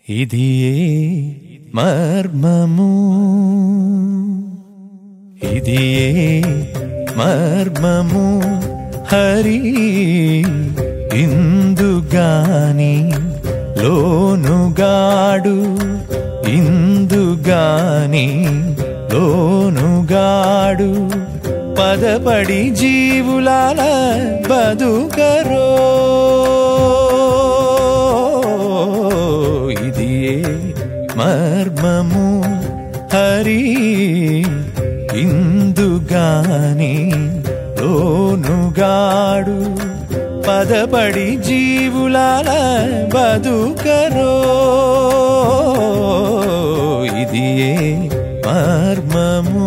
ఇది ఏ మర్మము ఇది ఏ మర్మము హరి ఇందుగాని లోనుగాడు ఇందుగాని లోనుగాడు పదపడి జీవులాల బదుకరో ఇది ఏ మర్మము హరి ఇందుగాని లోనుగాడు పదపడి జీవులాల బదుకరో ఇది ఏ మర్మము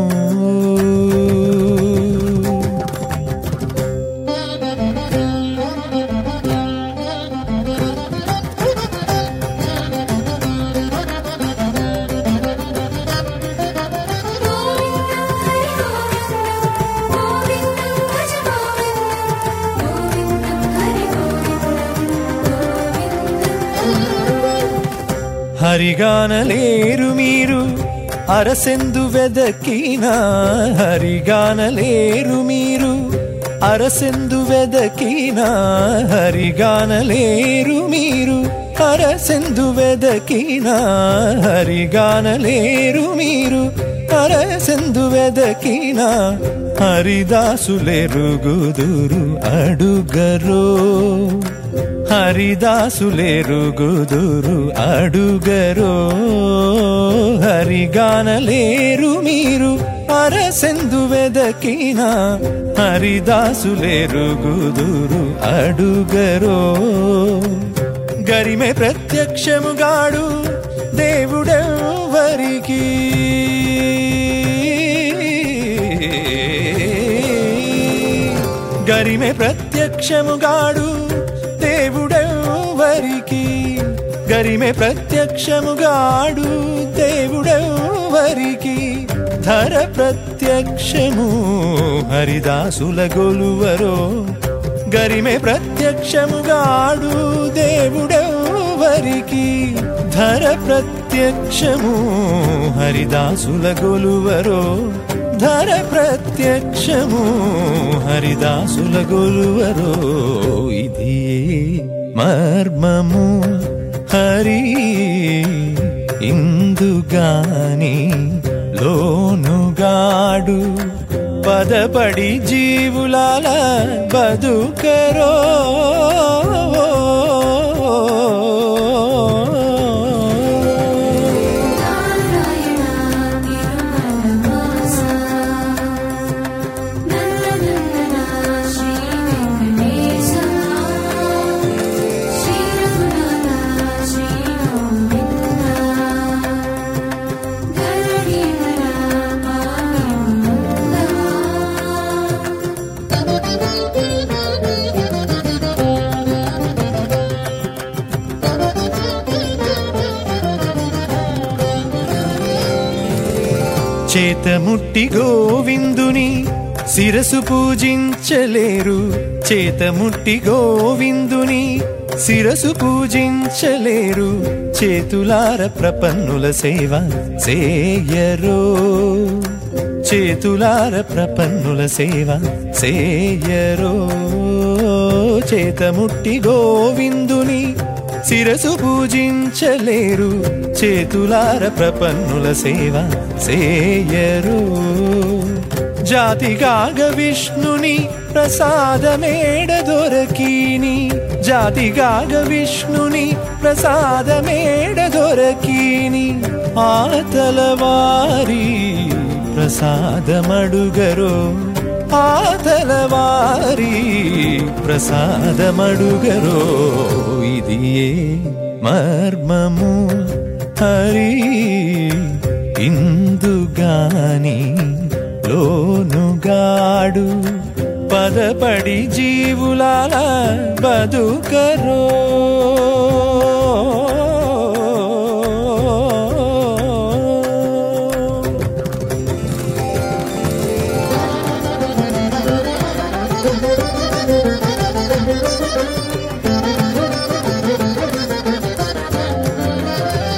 హరిగానలేరు మీరు అరసెందు వెదకినా హరిగానలేరు మీరు అరసెందు వెదకినా హరిగానలేరు మీరు అరసెందు వెదకినా హరిగానలేరు మీరు అరసెందు వెదకినా హరిదాసులెరుగుదురు అడుగరో హరిదాసులెరుగుదురు అడుగరో హరిగానలేరు మీరు అరసెందు వెదకిన హరిదాసులెరుగుదురు అడుగరో గరిమె ప్రత్యక్షముగాడు దేవుడెవరికి గరిమె ప్రత్యక్షముగాడు దేవుడెవరికి గరిమె ప్రత్యక్షముగాడు దేవుడెవరికి ధర ప్రత్యక్షము హరిదాసుల గొలువరో గరిమె ప్రత్యక్షముగాడు దేవుడెవరికి ధర ప్రత్యక్షము హరిదాసుల గొలువరో ధర ప్రత్యక్షము హరిదాసుల గొలువరో ఇది మర్మము హరి ఇందుగాని లోనుగాడు పదపడి జీవులాల బదుకరో చేతముట్టి గోవిందుని శిరసు పూజించలేరు చేతముట్టి గోవిందుని శిరసు పూజించలేరు చేతులార ప్రపన్నుల సేవ సేయరో చేతులార ప్రపన్నుల సేవ సేయరో చేతముట్టి గోవిందుని శిరసు పూజించలేరు చేతులార ప్రపన్నుల సేవ సేయరు జాతిగాగ విష్ణుని ప్రసాదమేడ దొరకీని జాతిగాగ విష్ణుని ప్రసాదమేడ దొరకీని ఆతలవారి ప్రసాదమడుగరో ఆతలవారి ప్రసాదమడుగరో ఇది ఏ మర్మము హరి ఇందుగాని లోనుగాడు పదపడి జీవులాల బదుకరో Thank you.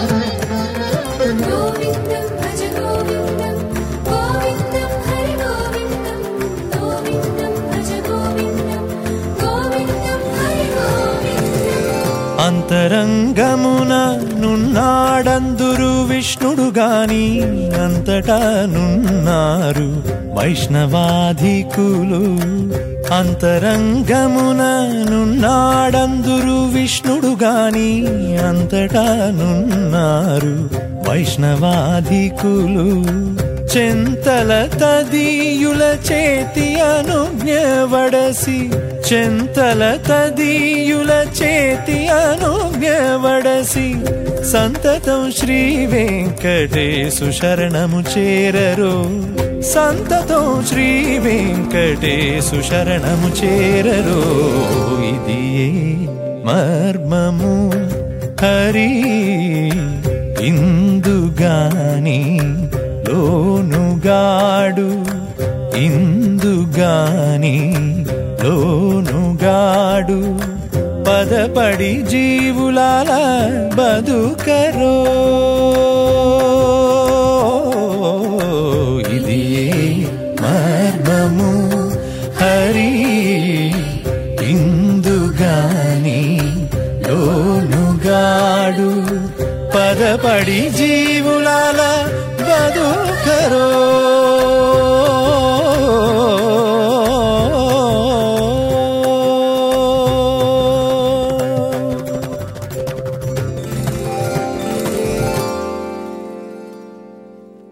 అంతరంగమున నున్నాడందురు విష్ణుడు గాని అంతటా నున్నారు వైష్ణవాధికులు అంతరంగమున నున్నాడందురు విష్ణుడు గాని అంతటా నున్నారు వైష్ణవాధికులు చెంతల తదీయుల చేతి అనుజ్ఞవడసి చెంతల తదీయుల చేతి అనుజ్ఞవడసి సంతతం శ్రీ వెంకటేశు శరణము చేరరు సంతతం శ్రీ వెంకటేశు శరణము చేరరు ఇది మర్మము హరి ఇందుగాని లోనుగాడు ఇందుగాని లోనుగాడు పదపడి జీవులాల బదుకరో ఇది మర్మము హరి ఇందుగాని లోనుగాడు పదపడి జీవులాల బదుకరో